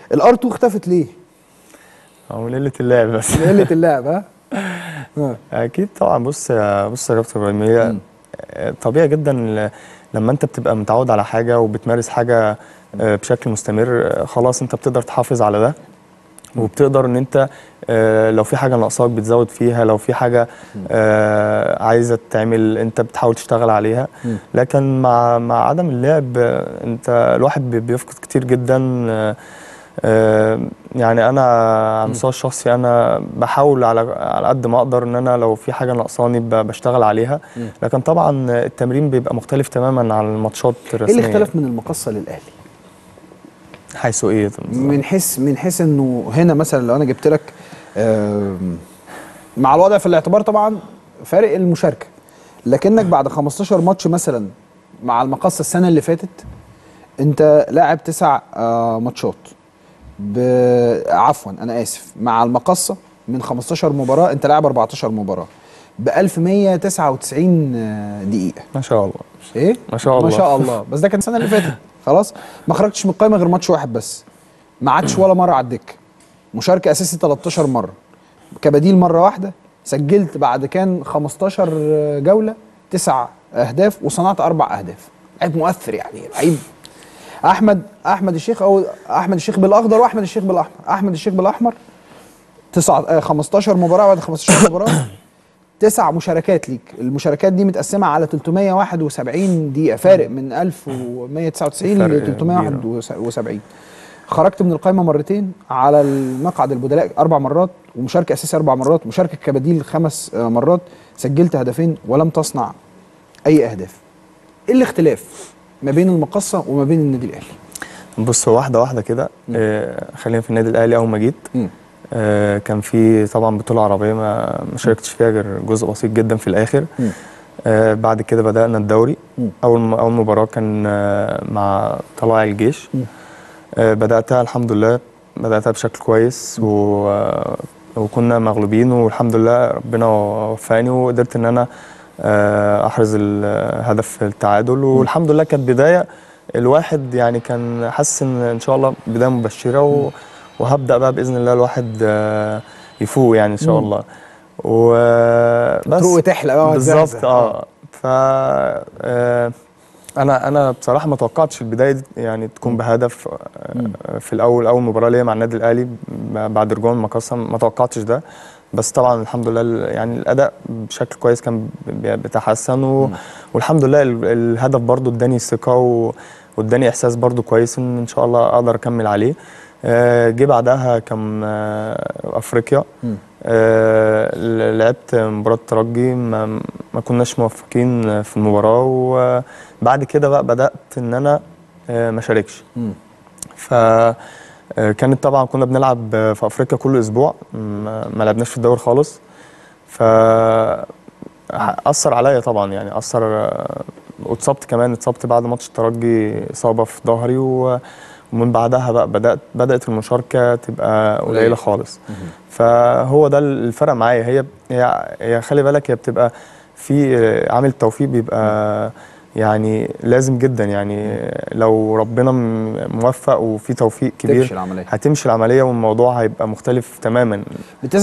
الار 2 اختفت ليه؟ هو ليله اللعب بس قله اللعب ها؟ آه. اكيد طبعا بص يا بص يا كابتن ابراهيم هي طبيعي جدا ل- لما انت بتبقى متعود على حاجه وبتمارس حاجه آه، بشكل مستمر آه، خلاص انت بتقدر تحافظ على ده وبتقدر ان انت آه، لو في حاجه ناقصاك بتزود فيها لو في حاجه آه، عايزه تتعمل انت بتحاول تشتغل عليها لكن مع مع عدم اللعب آه، انت الواحد بي- بيفقد كتير جدا آه، آه، يعني انا على المستوى الشخصي انا بحاول على على قد ما اقدر ان انا لو في حاجه ناقصاني ب- بشتغل عليها لكن طبعا التمرين بيبقى مختلف تماما عن الماتشات ايه الرسميه اللي اختلف من المقصه للاهلي؟ حيث ايه من حيث من حيث انه هنا مثلا لو انا جبت لك آم، مع الوضع في الاعتبار طبعا فارق المشاركه لكنك بعد 15 ماتش مثلا مع المقصه السنه اللي فاتت انت لاعب تسع آه، ماتشات ب... عفوا انا اسف مع المقصه من 15 مباراه انت لاعب 14 مباراه ب 1199 آه، دقيقه ما شاء الله ايه ما شاء الله. ما شاء الله بس ده كان السنه اللي فاتت خلاص ما خرجتش من القائمه غير ماتش واحد بس ما عادش ولا مره على الدكه مشاركه اساسي 13 مره كبديل مره واحده سجلت بعد كان 15 جوله تسع اهداف وصنعت اربع اهداف لعيب مؤثر يعني لعيب احمد احمد الشيخ او احمد الشيخ بالاخضر واحمد الشيخ بالاحمر احمد الشيخ بالاحمر تسعة آه، 15 مباراه بعد 15 مباراه تسع مشاركات ليك المشاركات دي متقسمه على 371 دقيقه فارق من 1199 فرق ل 371 خرجت من القائمه مرتين على المقعد البدلاء اربع مرات ومشاركه اساسي اربع مرات مشاركه كبديل خمس آه، مرات سجلت هدفين ولم تصنع اي اهداف ايه الاختلاف ما بين المقصه وما بين النادي الاهلي بص هو واحده واحده كده آه، خلينا في النادي الاهلي اول ما جيت مم. آه، كان في طبعا بطوله عربيه ما ما شاركتش فيها غير جزء بسيط جدا في الاخر مم. آه، بعد كده بدانا الدوري مم. اول م- اول مباراه كان آه، مع طلائع الجيش مم. آه، بداتها الحمد لله بداتها بشكل كويس و آه، وكنا مغلوبين والحمد لله ربنا وفقني وقدرت ان انا آه، احرز الهدف التعادل والحمد لله كانت بدايه الواحد يعني كان حاسس ان ان شاء الله بدايه مبشره و... وهبدا بقى باذن الله الواحد آه، يفوق يعني ان شاء مم. الله وبس تروق وتحلق بقى بالظبط وتزهزه. اه ف آه، انا انا بصراحه ما توقعتش البدايه دي يعني تكون بهدف آه، في الاول اول مباراه ليا مع النادي الاهلي ب- بعد رجوع من مقصه ما توقعتش ده بس طبعا الحمد لله ال- يعني الاداء بشكل كويس كان بي- بيتحسن و... والحمد لله ال- الهدف برضو اداني ثقه و... واداني احساس برضو كويس ان ان شاء الله اقدر اكمل عليه آه، جه بعدها كان آه، افريقيا مم. آه، ل- لعبت مباراة الترجي ما, ما كناش موفقين في المباراة وبعد كده بقى بدأت إن أنا آه، ما شاركش مم. ف آه، كانت طبعا كنا بنلعب في أفريقيا كل أسبوع ما ما لعبناش في الدوري خالص ف أثر عليا طبعا يعني أثر آه، واتصبت كمان اتصبت بعد ماتش الترجي إصابة في ظهري و- ومن بعدها بقى بدأت بدأت المشاركة تبقى قليل. قليلة خالص فهو ده الفرق معايا هي هي هي خلي بالك هي بتبقى في عامل التوفيق بيبقى يعني لازم جدا يعني لو ربنا م- موفق وفي توفيق كبير تمشي العمليه هتمشي العمليه والموضوع هيبقى مختلف تماما